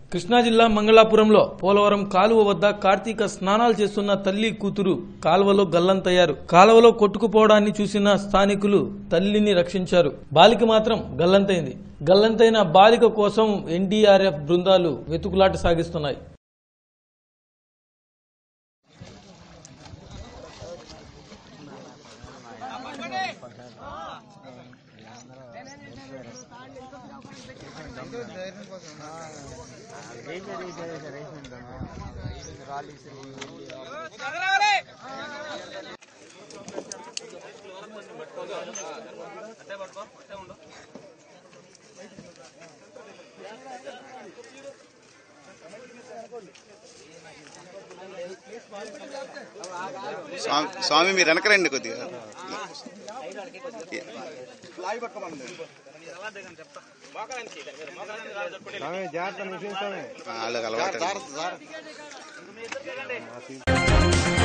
కృష్ణా జిల్లా మంగళాపురంలో పోలవరం కాలువ వద్ద కార్తీక స్నానాలు చేస్తున్న తల్లి కూతురు కాలువలో గల్లంతయ్యారు కాలువలో కొట్టుకుపోవడాన్ని చూసిన స్థానికులు తల్లిని రక్షించారు బాలిక మాత్రం గల్లంతైంది గల్లంతైన బాలిక కోసం ఎన్డీఆర్ఎఫ్ బృందాలు వెతుకులాట సాగిస్తున్నాయి స్వామి స్వామి మీరు వెనకరండి కొద్దిగా స్వామి జాగ్రత్త నిమిషం స్వామి వాళ్ళకి అలవాటు జాగ్రత్త